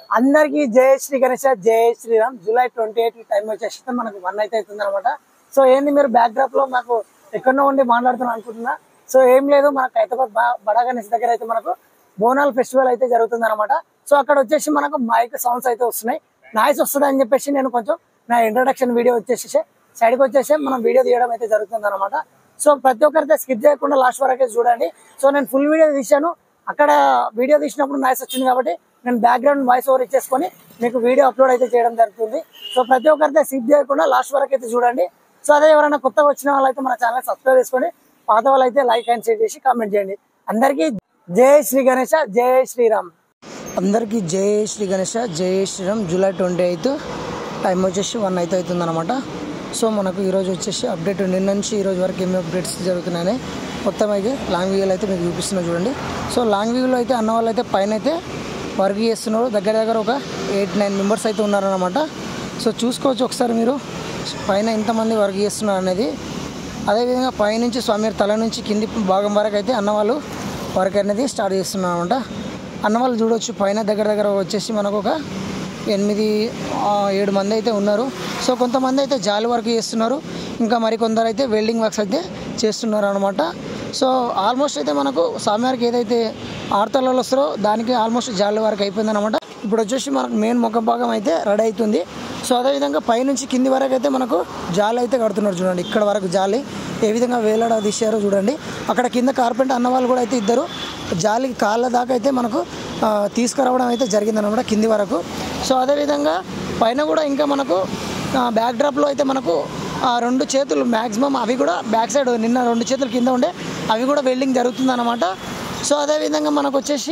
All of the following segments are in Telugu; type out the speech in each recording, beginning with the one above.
అందరికి జయ శ్రీ గణేష జయ Shriram July twenty eight time వచ్చేసి మనకు వన్ అయితే అవుతుంది అనమాట సో ఏంది మీరు బ్యాక్ డ్రాప్ లో మాకు ఎక్కడో ఉండి మాట్లాడుతున్నాం అనుకుంటున్నా సో ఏం లేదు మనకు హైదరాబాద్ బా- బడా గణేష్ దగ్గర అయితే మనకు బోనాల్ ఫెస్టివల్ అయితే జరుగుతుంది అనమాట సో అక్కడ వచ్చేసి మనకు మైక్ సౌండ్స్ అయితే వస్తున్నాయి నాయిస్ వస్తుంది అని చెప్పేసి నేను కొంచెం నా ఇంట్రడక్షన్ వీడియో వచ్చేసి సైడ్కి వచ్చేసి మనం వీడియో తీయడం అయితే జరుగుతుంది అనమాట సో ప్రతి ఒక్కరితో స్కిప్ చేయకుండా లాస్ట్ వరకే చూడండి సో నేను ఫుల్ వీడియో తీశాను అక్కడ వీడియో తీసినప్పుడు నాయిస్ వచ్చింది కాబట్టి నేను బ్యాక్గ్రౌండ్ వాయిస్ ఓవర్ ఇచ్చేసుకొని మీకు వీడియో అప్లోడ్ అయితే చేయడం జరుగుతుంది సో ప్రతి ఒక్కరితో స్కిప్ చేయకుండా లాస్ట్ వరకు అయితే చూడండి సో అదే ఎవరైనా కొత్తగా వచ్చిన వాళ్ళైతే మన ఛానల్ సబ్స్క్రైబ్ చేసుకొని పాత వాళ్ళైతే లైక్ అండ్ షేర్ చేసి కామెంట్ చేయండి అందరికీ జై శ్రీ గణేష జై శ్రీరామ్ అందరికీ జై శ్రీ గణేష జై Shriram July twenty eighth time వచ్చేసి వన్ అయితే అవుతుంది అనమాట సో మనకు ఈరోజు వచ్చేసి అప్డేట్ నిన్న నుంచి ఈ రోజు వరకు ఏమి అప్డేట్స్ జరుగుతున్నాయని మొత్తం అయితే లాంగ్ వ్యూలో అయితే మీకు చూపిస్తున్నా చూడండి సో లాంగ్ వ్యూలో అయితే అన్న వాళ్ళు అయితే పైన అయితే వర్క్ చేస్తున్నారు దగ్గర దగ్గర ఒక ఎయిట్ నైన్ మెంబర్స్ అయితే ఉన్నారనమాట సో చూసుకోవచ్చు ఒకసారి మీరు పైన ఎంతమంది వర్క్ చేస్తున్నారు అనేది అదేవిధంగా పైనుంచి స్వామి తల నుంచి కింది భాగం వరకు అయితే అన్నవాళ్ళు వర్క్ అనేది స్టార్ట్ చేస్తున్నారు అనమాట అన్నవాళ్ళు చూడొచ్చు పైన దగ్గర దగ్గర వచ్చేసి మనకు ఒక ఎనిమిది ఆ, ఏడు మంది అయితే ఉన్నారు సో కొంతమంది అయితే జాలి వర్క్ చేస్తున్నారు ఇంకా మరికొందరు అయితే వెల్డింగ్ వర్క్స్ అయితే చేస్తున్నారు అనమాట సో ఆల్మోస్ట్ అయితే మనకు స్వామివారికి ఏదైతే ఆడతలలో వస్తారో దానికి ఆల్మోస్ట్ జాలి వర్క్ అయిపోయింది అనమాట ఇప్పుడు వచ్చేసి మనకు మెయిన్ ముఖ భాగం అయితే రెడీ అవుతుంది సో అదేవిధంగా పైనుంచి కింది వరకు అయితే మనకు జాలి అయితే కడుతున్నారు చూడండి ఇక్కడ వరకు జాలి ఏ విధంగా వేలాడ తీశారో చూడండి అక్కడ కింద కార్పెంట్ అన్న వాళ్ళు కూడా అయితే ఇద్దరు జాలి కాళ్ళ దాకా అయితే మనకు ఆ, తీసుకురావడం అయితే జరిగిందనమాట కింది వరకు సో అదేవిధంగా పైన కూడా ఇంకా మనకు బ్యాక్ డ్రాప్లో అయితే మనకు ఆ రెండు చేతులు మ్యాక్సిమం అవి కూడా బ్యాక్ సైడ్ నిన్న రెండు చేతులు కింద ఉండే అవి కూడా వెల్డింగ్ జరుగుతుందన్నమాట సో అదేవిధంగా మనకు వచ్చేసి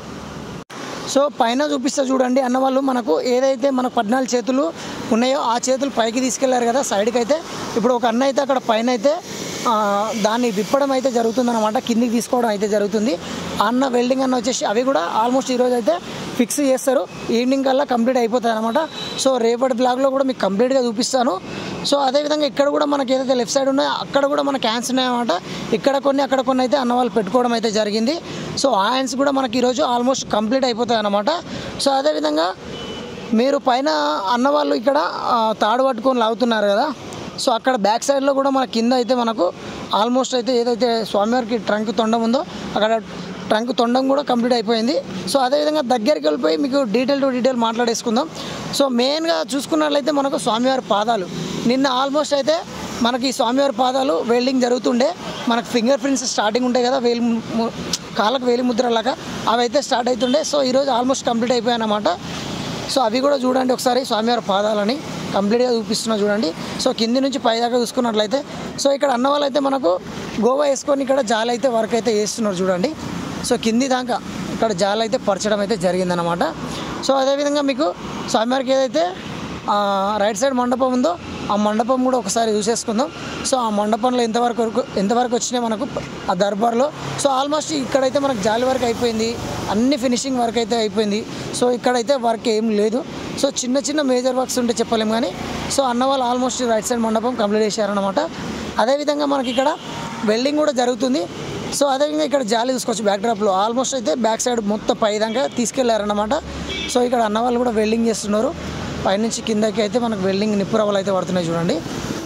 సో పైన చూపిస్తా చూడండి అన్నవాళ్ళు మనకు ఏదైతే మనకు పద్నాలుగు చేతులు ఉన్నాయో ఆ చేతులు పైకి తీసుకెళ్లారు కదా సైడ్కి అయితే ఇప్పుడు ఒక అన్న అయితే అక్కడ పైన అయితే ఆ, దాన్ని విప్పడం అయితే జరుగుతుందన్నమాట కిందికి తీసుకోవడం అయితే జరుగుతుంది ఆ అన్న వెల్డింగ్ అన్న వచ్చేసి అవి కూడా ఆల్మోస్ట్ ఈరోజు అయితే ఫిక్స్ చేస్తారు ఈవినింగ్ కల్లా కంప్లీట్ అయిపోతుంది అనమాట సో రేపటి బ్లాగ్లో కూడా మీకు కంప్లీట్గా చూపిస్తాను సో అదేవిధంగా ఇక్కడ కూడా మనకి ఏదైతే లెఫ్ట్ సైడ్ ఉన్నాయో అక్కడ కూడా మన క్యాన్స్ ఉన్నాయన్నమాట ఇక్కడ కొన్ని అక్కడ కొన్ని అయితే అన్న వాళ్ళు పెట్టుకోవడం అయితే జరిగింది సో ఆ హ్యాండ్స్ కూడా మనకి ఈరోజు ఆల్మోస్ట్ కంప్లీట్ అయిపోతాయి అన్నమాట సో అదేవిధంగా మీరు పైన అన్నవాళ్ళు ఇక్కడ ఆ, తాడు పట్టుకొని లాగుతున్నారు కదా సో అక్కడ బ్యాక్ సైడ్లో కూడా మన కింద అయితే మనకు ఆల్మోస్ట్ అయితే ఏదైతే స్వామివారికి ట్రంక్ తొండం ఉందో అక్కడ ట్రంక్ తొండం కూడా కంప్లీట్ అయిపోయింది సో అదేవిధంగా దగ్గరికి వెళ్ళిపోయి మీకు డీటెయిల్ టు డీటెయిల్ మాట్లాడేసుకుందాం సో మెయిన్గా చూసుకున్నట్లయితే మనకు స్వామివారి పాదాలు నిన్న ఆల్మోస్ట్ అయితే మనకి ఈ స్వామివారి పాదాలు వెల్డింగ్ జరుగుతుండే మనకు ఫింగర్ ప్రింట్స్ స్టార్టింగ్ ఉంటాయి కదా వేలి ము- కాళ్ళకు వేలి ముద్రలాగా అవి అయితే స్టార్ట్ అవుతుండే సో ఈరోజు ఆల్మోస్ట్ కంప్లీట్ అయిపోయాయి అన్నమాట సో అవి కూడా చూడండి ఒకసారి స్వామివారి పాదాలని కంప్లీట్గా చూపిస్తున్నా చూడండి సో కింది నుంచి పై దాకా చూసుకున్నట్లయితే సో ఇక్కడ అన్న వాళ్ళు అయితే మనకు గోవా వేసుకొని ఇక్కడ జాల అయితే వర్క్ అయితే చేస్తున్నారు చూడండి సో కింది దాకా ఇక్కడ జాల అయితే పరచడం అయితే జరిగిందనమాట సో అదేవిధంగా మీకు స్వామివారికి ఏదైతే ఆ, రైట్ సైడ్ మండపం ఉందో ఆ మండపం కూడా ఒకసారి చూసేసుకుందాం సో ఆ మండపంలో ఎంతవరకు వరకు ఎంతవరకు వచ్చినాయి మనకు ఆ దర్బార్లో సో ఆల్మోస్ట్ ఇక్కడైతే మనకు జాలి వర్క్ అయిపోయింది అన్ని ఫినిషింగ్ వర్క్ అయితే అయిపోయింది సో ఇక్కడైతే వర్క్ ఏం లేదు సో చిన్న చిన్న మేజర్ వర్క్స్ ఉంటే చెప్పలేము కానీ సో అన్న వాళ్ళు ఆల్మోస్ట్ రైట్ సైడ్ మండపం కంప్లీట్ చేశారనమాట అదేవిధంగా మనకి ఇక్కడ వెల్డింగ్ కూడా జరుగుతుంది సో అదేవిధంగా ఇక్కడ జాలి చూసుకోవచ్చు బ్యాక్ డ్రాప్లో ఆల్మోస్ట్ అయితే బ్యాక్ సైడ్ మొత్తం పై దాకా తీసుకెళ్లారనమాట సో ఇక్కడ అన్న వాళ్ళు కూడా వెల్డింగ్ చేస్తున్నారు పైనుంచి కిందకి అయితే మనకు వెల్డింగ్ నిప్పురవలు అయితే పడుతున్నాయి చూడండి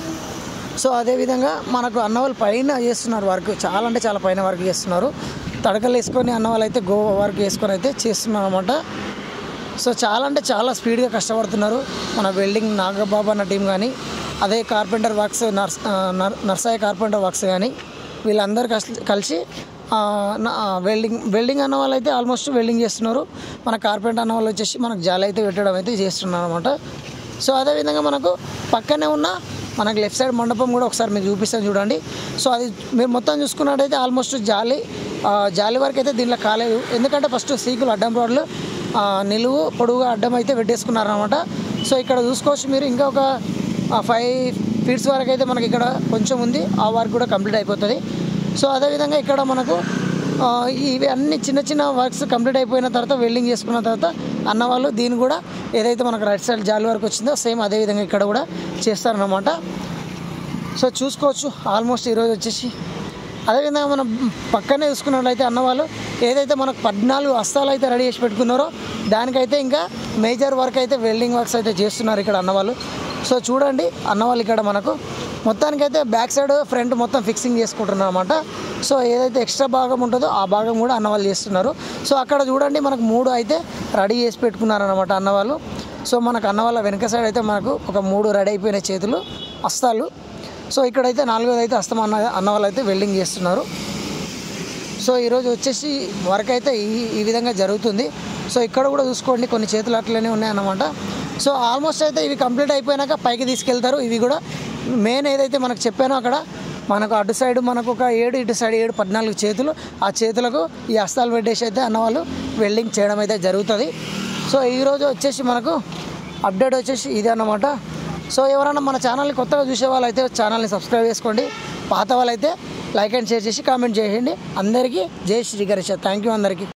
సో అదేవిధంగా మనకు అన్నవాళ్ళు పైన చేస్తున్నారు వర్క్ చాలా అంటే చాలా పైన వర్క్ చేస్తున్నారు తడకలు వేసుకొని అన్నవాళ్ళు అయితే గో వర్క్ వేసుకొని అయితే చేస్తున్నారు అనమాట సో చాలా అంటే చాలా స్పీడ్గా కష్టపడుతున్నారు మన వెల్డింగ్ నాగబాబు అన్న టీం కానీ అదే కార్పెంటర్ వర్క్స్ నర్స్ ఆ, నర్- నర్సాయి కార్పెంటర్ వర్క్స్ కానీ వీళ్ళందరూ కష్ట కలిసి ఆ, నా- ఆ, వెల్డింగ్ వెల్డింగ్ అన్న వాళ్ళు అయితే ఆల్మోస్ట్ వెల్డింగ్ చేస్తున్నారు మన కార్పెంటర్ అన్న వాళ్ళు వచ్చేసి మనకు జాలి అయితే పెట్టడం అయితే చేస్తున్నారు అనమాట సో అదేవిధంగా మనకు పక్కనే ఉన్న మనకు లెఫ్ట్ సైడ్ మండపం కూడా ఒకసారి మీకు చూపిస్తాను చూడండి సో అది మీరు మొత్తం చూసుకున్నట్టయితే ఆల్మోస్ట్ జాలి ఆ, జాలి వరకు అయితే దీనిలో కాలేదు ఎందుకంటే ఫస్ట్ సీకులు అడ్డం రోడ్లు ఆ, నిలువు పొడుగుగా అడ్డం అయితే పెట్టేసుకున్నారనమాట సో ఇక్కడ చూసుకోవచ్చు మీరు ఇంకా ఒక ఫైవ్ ఫీట్స్ వరకు అయితే మనకి ఇక్కడ కొంచెం ఉంది ఆ వర్క్ కూడా కంప్లీట్ అయిపోతుంది సో అదేవిధంగా ఇక్కడ మనకు ఆ, ఇవి అన్ని చిన్న చిన్న వర్క్స్ కంప్లీట్ అయిపోయిన తర్వాత వెల్డింగ్ చేసుకున్న తర్వాత అన్నవాళ్ళు దీన్ని కూడా ఏదైతే మనకు రైట్ సైడ్ జాలి వరకు వచ్చిందో సేమ్ అదే విధంగా ఇక్కడ కూడా చేస్తారన్నమాట సో చూసుకోవచ్చు ఆల్మోస్ట్ ఈరోజు వచ్చేసి అదేవిధంగా మనం పక్కనే చూసుకున్నట్లయితే అన్నవాళ్ళు ఏదైతే మనకు పద్నాలుగు హస్తాలు అయితే రెడీ చేసి పెట్టుకున్నారో దానికైతే ఇంకా మేజర్ వర్క్ అయితే వెల్డింగ్ వర్క్స్ అయితే చేస్తున్నారు ఇక్కడ అన్నవాళ్ళు సో చూడండి అన్నవాళ్ళు ఇక్కడ మనకు మొత్తానికైతే బ్యాక్ సైడ్ ఫ్రంట్ మొత్తం ఫిక్సింగ్ చేసుకుంటున్నారు అనమాట సో ఏదైతే ఎక్స్ట్రా భాగం ఉంటుందో ఆ భాగం కూడా అన్నవాళ్ళు చేస్తున్నారు సో అక్కడ చూడండి మనకు మూడు అయితే రెడీ చేసి పెట్టుకున్నారనమాట అన్నవాళ్ళు సో మనకు అన్నవాళ్ళ వెనక సైడ్ అయితే మనకు ఒక మూడు రెడీ అయిపోయిన చేతులు హస్తాలు సో ఇక్కడైతే నాలుగోది అయితే హస్తం అన్న అన్నవాళ్ళు అయితే వెల్డింగ్ చేస్తున్నారు సో ఈరోజు వచ్చేసి వర్క్ అయితే ఈ ఈ విధంగా జరుగుతుంది సో ఇక్కడ కూడా చూసుకోండి కొన్ని చేతులు అట్లనే ఉన్నాయన్నమాట సో ఆల్మోస్ట్ అయితే ఇవి కంప్లీట్ అయిపోయినాక పైకి తీసుకెళ్తారు ఇవి కూడా మెయిన్ ఏదైతే మనకు చెప్పానో అక్కడ మనకు అటు సైడ్ మనకు ఒక ఏడు ఇటు సైడ్ ఏడు పద్నాలుగు చేతులు ఆ చేతులకు ఈ హస్తాలు పెట్టేసి అయితే అన్నవాళ్ళు వెల్డింగ్ చేయడం అయితే జరుగుతుంది సో ఈరోజు వచ్చేసి మనకు అప్డేట్ వచ్చేసి ఇది అన్నమాట సో ఎవరైనా మన ఛానల్ని కొత్తగా చూసే వాళ్ళైతే ఛానల్ని సబ్స్క్రైబ్ చేసుకోండి పాత వాళ్ళైతే లైక్ అండ్ షేర్ చేసి కామెంట్ చేయండి అందరికీ జై శ్రీ గణేష్ థ్యాంక్ యూ అందరికీ